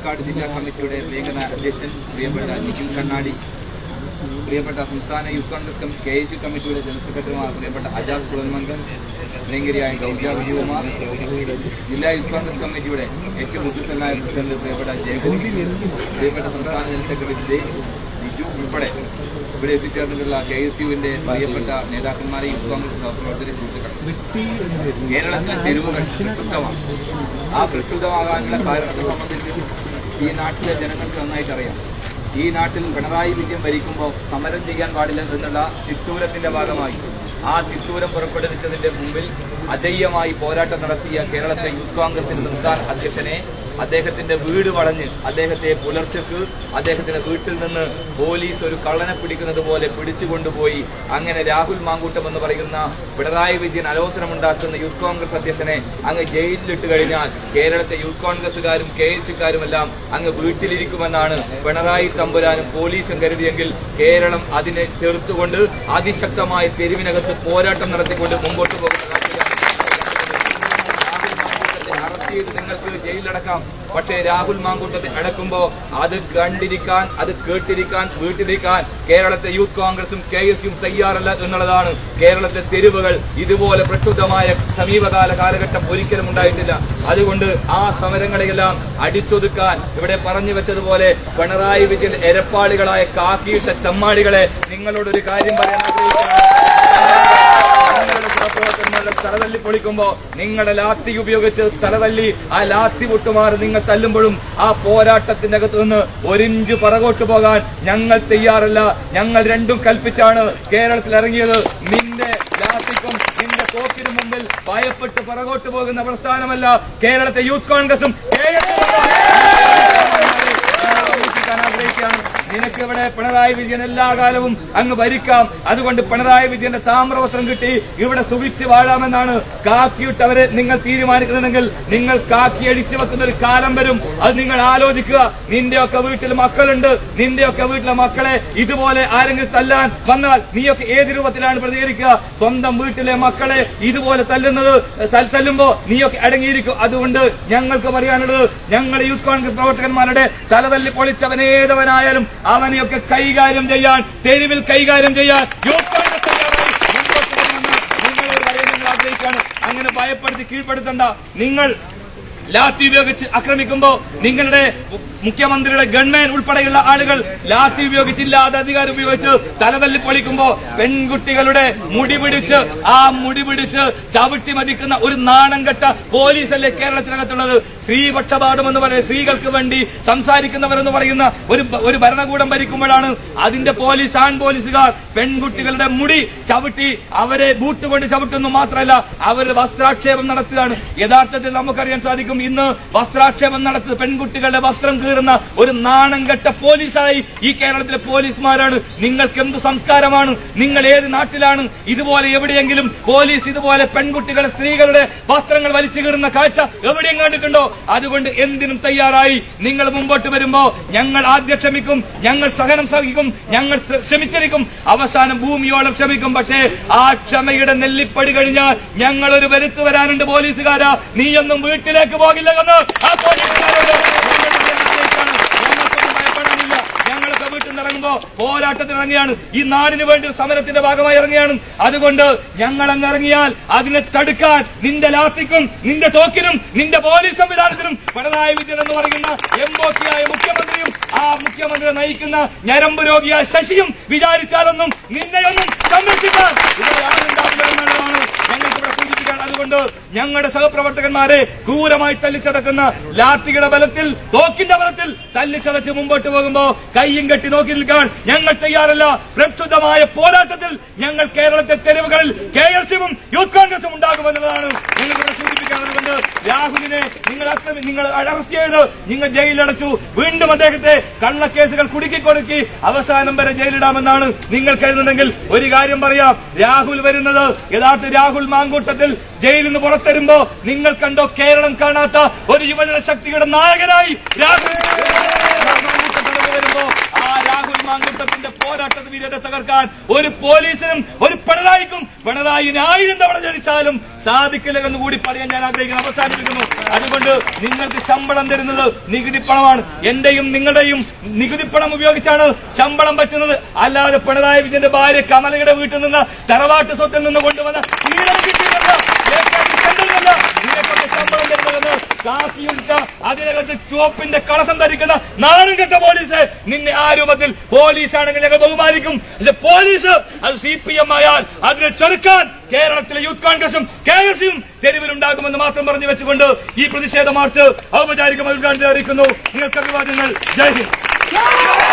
പാലക്കാട് ജില്ലാ കമ്മിറ്റിയുടെ പ്രിയങ്കര അധ്യക്ഷൻ പ്രിയപ്പെട്ട നിഖിൽ കണ്ണാടി പ്രിയപ്പെട്ട സംസ്ഥാന youth Congress committee K S U കമ്മിറ്റിയുടെ ജനറൽ സെക്രട്ടറിമാർ പ്രിയപ്പെട്ട അജാസ് കുളന്മംഗൽ പ്രിയങ്കരിയായ ഗൗജ വിജയകുമാർ ജില്ലാ യൂത്ത് കോൺഗ്രസ് കമ്മിറ്റിയുടെ ഏറ്റവും മുഖ്യസ്ഥനായ പ്രസിഡന്റ് പ്രിയപ്പെട്ട ജയഗോപി പ്രിയപ്പെട്ട സംസ്ഥാന ജനറൽ സെക്രട്ടറി ജയ് ബിജു ഉൾപ്പെടെ ഇവിടെ എത്തിച്ചേർന്നിട്ടുള്ള കെ എസ് യുവിന്റെ പ്രിയപ്പെട്ട നേതാക്കന്മാരെ യൂത്ത് കോൺഗ്രസ് പ്രവർത്തകരെ സുഹൃത്തുക്കൾ കേരളത്തിലെ തെരുവുകൾ പ്രക്ഷുബ്ധമാണ് ആ പ്രക്ഷുബ്ധമാകാനുള്ള കാരണത്തെ സംബന്ധിച്ച് ഈ നാട്ടിലെ ജനങ്ങൾക്ക് നന്നായിട്ട് അറിയാം ഈ നാട്ടിൽ പിണറായി വിജയൻ ഭരിക്കുമ്പോൾ സമരം ചെയ്യാൻ പാടില്ല എന്നുള്ള തിട്ടൂരത്തിന്റെ ഭാഗമായി ആ തിട്ടൂരം പുറപ്പെടുവിച്ചതിന്റെ മുമ്പിൽ അജയ്യമായി പോരാട്ടം നടത്തിയ കേരളത്തിലെ യൂത്ത് കോൺഗ്രസിന്റെ സംസ്ഥാന അധ്യക്ഷനെ അദ്ദേഹത്തിന്റെ വീട് വളഞ്ഞ് അദ്ദേഹത്തെ പുലർച്ചക്ക് അദ്ദേഹത്തിന്റെ വീട്ടിൽ നിന്ന് പോലീസ് ഒരു കള്ളനെ പിടിക്കുന്നത് പോലെ പിടിച്ചുകൊണ്ടുപോയി അങ്ങനെ രാഹുൽ മാങ്കൂട്ടം എന്ന് പറയുന്ന പിണറായി വിജയൻ അലോസരമുണ്ടാക്കുന്ന യൂത്ത് കോൺഗ്രസ് അധ്യക്ഷനെ അങ്ങ് ജയിലിലിട്ട് കഴിഞ്ഞാൽ കേരളത്തെ യൂത്ത് കോൺഗ്രസുകാരും കെ എസ് യുക്കാരും എല്ലാം അങ്ങ് വീട്ടിലിരിക്കുമെന്നാണ് പിണറായി തമ്പുരാനും പോലീസും കരുതിയെങ്കിൽ കേരളം അതിനെ ചെറുത്തുകൊണ്ട് അതിശക്തമായ തെരുവിനകത്ത് പോരാട്ടം നടത്തിക്കൊണ്ട് മുമ്പോട്ട് പോകുന്ന കാഴ്ചയാണ് രാഹുൽ മാങ്കൂട്ടത്തെ അറസ്റ്റ് ചെയ്ത് നിങ്ങൾക്ക് ജയിലിലടക്കാം പക്ഷേ രാഹുൽ മാങ്കൂട്ടത്തെ അടക്കുമ്പോ അത് കണ്ടിരിക്കാൻ അത് കേട്ടിരിക്കാൻ വീട്ടിലിരിക്കാൻ കേരളത്തെ യൂത്ത് കോൺഗ്രസും കെ എസ് യും തയ്യാറല്ല എന്നുള്ളതാണ് കേരളത്തെ തെരുവുകൾ ഇതുപോലെ പ്രക്ഷുബ്ധമായ സമീപകാല കാലഘട്ടം ഒരിക്കലും ഉണ്ടായിട്ടില്ല അതുകൊണ്ട് ആ സമരങ്ങളെയെല്ലാം അടിച്ചൊതുക്കാൻ ഇവിടെ പറഞ്ഞു വെച്ചതുപോലെ പിണറായി വിജയൻ എരപ്പാളികളായ കാക്കിയിട്ട ചമ്മാടികളെ നിങ്ങളോടൊരു കാര്യം പറയാൻ ആഗ്രഹിക്കുന്നു നിങ്ങളുടെ സഹപ്രവർത്തകന്മാരുടെ തലതല്ലി പൊളിക്കുമ്പോ നിങ്ങളുടെ ലാത്തി ഉപയോഗിച്ച് തലതല്ലി ആ ലാത്തി പൊട്ടുമാറി നിങ്ങൾ തല്ലുമ്പോഴും ആ പോരാട്ടത്തിന്റെ അകത്ത് നിന്ന് ഒരിഞ്ച് പറകോട്ട് പോകാൻ ഞങ്ങൾ തയ്യാറല്ല ഞങ്ങൾ രണ്ടും കൽപ്പിച്ചാണ് കേരളത്തിൽ ഇറങ്ങിയത് നിന്റെ ലാത്തിക്കും നിന്റെ തോക്കിനും മുമ്പിൽ ഭയപ്പെട്ട് പറകോട്ട് പോകുന്ന പ്രസ്ഥാനമല്ല കേരളത്തെ യൂത്ത് കോൺഗ്രസും ഓർമ്മിപ്പിക്കാൻ ആഗ്രഹിക്കുകയാണ് നിനക്ക് ഇവിടെ പിണറായി വിജയൻ എല്ലാ കാലവും അങ്ങ് ഭരിക്കാം അതുകൊണ്ട് പിണറായി വിജയന്റെ താമ്രവസ്ത്രം കിട്ടി ഇവിടെ സുഖിച്ച് വാഴാമെന്നാണ് കാക്കിയിട്ടവരെ നിങ്ങൾ തീരുമാനിക്കുന്നുണ്ടെങ്കിൽ നിങ്ങൾ കാക്കി അടിച്ചു വെക്കുന്ന ഒരു കാലം വരും അത് നിങ്ങൾ ആലോചിക്കുക നിന്റെയൊക്കെ വീട്ടിൽ മക്കളുണ്ട് നിന്റെയൊക്കെ വീട്ടിലെ മക്കളെ ഇതുപോലെ ആരെങ്കിലും തല്ലാൻ വന്നാൽ നീയൊക്കെ ഏത് രൂപത്തിലാണ് പ്രതികരിക്കുക സ്വന്തം വീട്ടിലെ മക്കളെ ഇതുപോലെ തല്ലുന്നത് തൽ- തല്ലുമ്പോ നീയൊക്കെ അടങ്ങിയിരിക്കും അതുകൊണ്ട് ഞങ്ങൾക്ക് പറയാനുള്ളത് ഞങ്ങൾ യൂത്ത് കോൺഗ്രസ് പ്രവർത്തകന്മാരുടെ തലതല്ലി പൊളിച്ചവനേതവനായാലും അവനെയൊക്കെ കൈകാര്യം ചെയ്യാൻ തെരുവിൽ കൈകാര്യം ചെയ്യാൻ യൂത്ത് കോൺഗ്രസ് തയ്യാറായി മുമ്പോട്ട് വരുമെന്ന് നിങ്ങളെ പറയാൻ ഞങ്ങൾ ആഗ്രഹിക്കുകയാണ് അങ്ങനെ ഭയപ്പെടുത്തി കീഴ്പ്പെടുത്തണ്ട നിങ്ങൾ ലാത്തി ഉപയോഗിച്ച് ആക്രമിക്കുമ്പോ നിങ്ങളുടെ മു- മുഖ്യമന്ത്രിയുടെ ഗൺമാൻ ഉൾപ്പെടെയുള്ള ആളുകൾ ലാത്തി ഉപയോഗിച്ചില്ലാതെ അധികാരം ഉപയോഗിച്ച് തലതല്ലി പൊളിക്കുമ്പോ പെൺകുട്ടികളുടെ മുടി പിടിച്ച് ആ മുടി പിടിച്ച് ചവിട്ടി മതിക്കുന്ന ഒരു നാണം കെട്ട പോലീസല്ലേ കേരളത്തിനകത്തുള്ളത് സ്ത്രീപക്ഷപാതം എന്ന് പറയുന്ന സ്ത്രീകൾക്ക് വേണ്ടി സംസാരിക്കുന്നവരെന്ന് പറയുന്ന ഒരു ഒരു ഭരണകൂടം ഭരിക്കുമ്പോഴാണ് അതിന്റെ പോലീസ് ആൺ പോലീസുകാർ പെൺകുട്ടികളുടെ മുടി ചവിട്ടി അവരെ ബൂട്ട് കൊണ്ട് ചവിട്ടുന്നു മാത്രമല്ല അവർ വസ്ത്രാക്ഷേപം നടത്തുകയാണ് യഥാർത്ഥത്തിൽ നമുക്കറിയാൻ സാധിക്കും ഇന്ന് വസ്ത്രാക്ഷേപം നടത്തുന്ന പെൺകുട്ടികളുടെ വസ്ത്രം കീറുന്ന ഒരു നാണം കെട്ട പോലീസായി ഈ കേരളത്തിലെ പോലീസുമാരാണ് നിങ്ങൾക്ക് എന്ത് സംസ്കാരമാണ് നിങ്ങൾ ഏത് നാട്ടിലാണ് ഇതുപോലെ എവിടെയെങ്കിലും പോലീസ് ഇതുപോലെ പെൺകുട്ടികളെ സ്ത്രീകളുടെ വസ്ത്രങ്ങൾ വലിച്ചു കീറുന്ന കാഴ്ച എവിടെയും കണ്ടിട്ടുണ്ടോ അതുകൊണ്ട് എന്തിനും തയ്യാറായി നിങ്ങൾ മുമ്പോട്ട് വരുമ്പോ ഞങ്ങൾ ആദ്യം ക്ഷമിക്കും ഞങ്ങൾ സഹനം സഹിക്കും ഞങ്ങൾ ശ്ര- ക്ഷമിച്ചിരിക്കും അവസാനം ഭൂമിയോളം ക്ഷമിക്കും പക്ഷേ ആ ക്ഷമയുടെ നെല്ലിപ്പടി കഴിഞ്ഞാൽ ഞങ്ങൾ ഒരു വരുത്തു വരാനുണ്ട് പോലീസുകാരാ നീയൊന്നും വീട്ടിലേക്ക് പോകില്ല എന്ന് ആ പോലീസുകാരോട് ഞങ്ങൾ പറയാൻ ആഗ്രഹിക്കുകയാണ്. ഞങ്ങൾക്കൊന്നും ഭയപ്പെടാനില്ല ഞങ്ങളൊക്കെ വീട്ടിൽ നിന്ന് ഇറങ്ങുമ്പോ പോരാട്ടത്തിന് ഇറങ്ങിയാണ് ഈ നാടിന് വേണ്ടി ഒരു സമരത്തിന്റെ ഭാഗമായി ഇറങ്ങിയാണ് അതുകൊണ്ട് ഞങ്ങൾ അങ്ങ് ഇറങ്ങിയാൽ അതിനെ തടുക്കാൻ നിന്റെ ലാത്തിക്കും നിന്റെ തോക്കിനും നിന്റെ പോലീസ് സംവിധാനത്തിനും പിണറായി വിജയൻ എന്ന് പറയുന്ന എംബോക്കിയായ മുഖ്യമന്ത്രിയും ആ മുഖ്യമന്ത്രിയെ നയിക്കുന്ന ഞരമ്പ് രോഗിയായ ശശിയും വിചാരിച്ചാലൊന്നും നിന്നെയൊന്നും സംരക്ഷിക്കാൻ ഇവിടെ ആളുണ്ടാവില്ല എന്നുള്ളതാണ് ഞങ്ങൾക്ക് ഇവിടെ സൂചിപ്പിക്കാൻ അതുകൊണ്ട് ഞങ്ങളുടെ സഹപ്രവർത്തകന്മാരെ ക്രൂരമായി തല്ലിച്ചതക്കുന്ന ലാത്തിയുടെ ബലത്തിൽ തോക്കിന്റെ ബലത്തിൽ തല്ലിച്ചതച്ച് മുമ്പോട്ട് പോകുമ്പോ കയ്യും കെട്ടി നോക്കി നിൽക്കാൻ ഞങ്ങൾ തയ്യാറല്ല പ്രക്ഷുബ്ധമായ പോരാട്ടത്തിൽ ഞങ്ങൾ കേരളത്തെ തെരുവുകളിൽ കെ എസ് യുവും യൂത്ത് കോൺഗ്രസും ഉണ്ടാകുമെന്നുള്ളതാണ് ഞങ്ങൾ ഇവിടെ സൂചിപ്പിക്കാനുള്ളത് രാഹുലിനെ നിങ്ങൾ അക്രമി നിങ്ങൾ അറസ്റ്റ് ചെയ്ത് നിങ്ങൾ ജയിലിലടച്ചു വീണ്ടും അദ്ദേഹത്തെ കള്ളക്കേസുകൾ കുടുക്കി കൊടുക്കി അവസാനം വരെ ജയിലിടാമെന്നാണ് നിങ്ങൾ കരുതുന്നെങ്കിൽ ഒരു കാര്യം പറയാം രാഹുൽ വരുന്നത് യഥാർത്ഥ രാഹുൽ മാങ്കൂട്ടത്തിൽ ജയിലിൽ നിന്ന് പുറത്തരുമ്പോ നിങ്ങൾ കണ്ടോ കേരളം കാണാത്ത ഒരു യുവജന ശക്തിയുടെ നായകനായി രാഹുൽ മാങ്കൂട്ടം കടന്നു വരുമ്പോ ആ രാഹുൽ മാങ്കൂട്ടം മാങ്കുട്ടത്തിന്റെ പോരാട്ട വീരത്തെ തകർക്കാൻ ഒരു പോലീസിനും ഒരു പിണറായിക്കും പിണറായിന് ആയിരം തവണ ജനിച്ചാലും സാധിക്കില്ല എന്ന് കൂടി പറയാൻ ഞാൻ ആഗ്രഹിക്കുന്നു അവസാനിപ്പിക്കുന്നു അതുകൊണ്ട് നിങ്ങൾക്ക് ശമ്പളം തരുന്നത് നികുതി പണമാണ് എന്റെയും നിങ്ങളുടെയും നികുതി പണം ഉപയോഗിച്ചാണ് ശമ്പളം പറ്റുന്നത് അല്ലാതെ പിണറായി വിജയന്റെ ഭാര്യ കമലയുടെ വീട്ടിൽ നിന്ന് തറവാട്ട് സ്വത്തിൽ നിന്ന് കൊണ്ടുവന്ന പീഡനം കിട്ടിയതല്ല ലേഖാതി കണ്ടതല്ല നിനക്കൊക്കെ ശമ്പളം തരുന്നതെന്ന് കാക്കിയും ച- അതിനകത്ത് ചുവപ്പിന്റെ കളസം ധരിക്കുന്ന നാടുകെട്ട പോലീസ് നിന്നെ ആ രൂപത്തിൽ പോലീസ് ആണെങ്കിൽ ഞങ്ങൾ ബഹുമാനിക്കും പക്ഷെ പോലീസ് അത് സി പി എം ആയാൽ അതിനെ ചെറുക്കാൻ കേരളത്തിലെ യൂത്ത് കോൺഗ്രസും കെ എസ് യും തെരുവിലുണ്ടാകുമെന്ന് മാത്രം പറഞ്ഞു വെച്ചുകൊണ്ട് ഈ പ്രതിഷേധ മാർച്ച് ഔപചാരികമായി ഉദ്ഘാടനം അറിയിക്കുന്നു നിങ്ങൾക്ക് അഭിവാദ്യങ്ങൾ ജയ് ഹിന്ദ്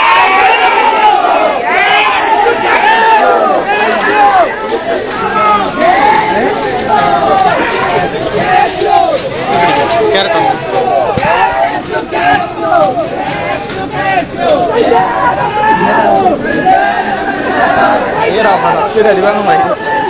ശരി അടി വാങ്ങും